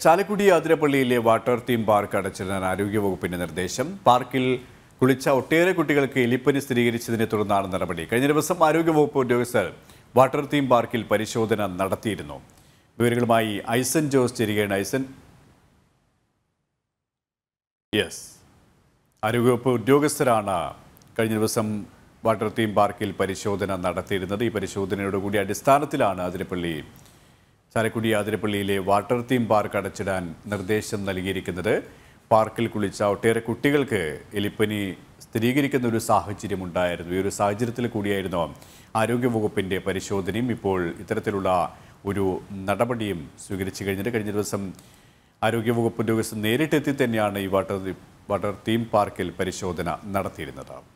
ചാലക്കുടി ആതിരപ്പള്ളിയിലെ water theme park അടച്ചിടാൻ ആരോഗ്യവകുപ്പിന്റെ നിർദ്ദേശം പാർക്കിൽ കുളിച്ച ഒട്ടേറെ കുട്ടികൾക്ക് എലിപ്പനി സ്ഥിരീകരിച്ചതിനെ തുടർന്നാണ് നടപടി കഴിഞ്ഞ ദിവസം ആരോഗ്യവകുപ്പ് ഉദ്യോഗസ്ഥർ വാട്ടർ തീം പാർക്കിൽ പരിശോധന നടത്തിയിരുന്നു വിവരങ്ങളുമായി ഐസൻ ജോസ് ചേരുകയാണ് ഐസൻ യെസ് ആരോഗ്യവകുപ്പ് ഉദ്യോഗസ്ഥരാണ് കഴിഞ്ഞ ദിവസം വാട്ടർ തീം പാർക്കിൽ പരിശോധന നടത്തിയിരുന്നത് ഈ പരിശോധനയുടെ കൂടി അടിസ്ഥാനത്തിലാണ് അതിരപ്പള്ളി ചാലക്കുടി ആതിരപ്പള്ളിയിലെ വാട്ടർ തീം പാർക്ക് അടച്ചിടാൻ നിർദ്ദേശം നൽകിയിരിക്കുന്നത് പാർക്കിൽ കുളിച്ച ഒട്ടേറെ കുട്ടികൾക്ക് എലിപ്പനി സ്ഥിരീകരിക്കുന്ന ഒരു സാഹചര്യം ഉണ്ടായിരുന്നു ഈ ഒരു സാഹചര്യത്തിൽ കൂടിയായിരുന്നു ആരോഗ്യവകുപ്പിൻ്റെ പരിശോധനയും ഇപ്പോൾ ഇത്തരത്തിലുള്ള ഒരു നടപടിയും സ്വീകരിച്ചു കഴിഞ്ഞിട്ട് കഴിഞ്ഞ ദിവസം ആരോഗ്യവകുപ്പ് ഉദ്യോഗസ്ഥർ നേരിട്ടെത്തി തന്നെയാണ് ഈ വാട്ടർ വാട്ടർ തീം പാർക്കിൽ പരിശോധന നടത്തിയിരുന്നത്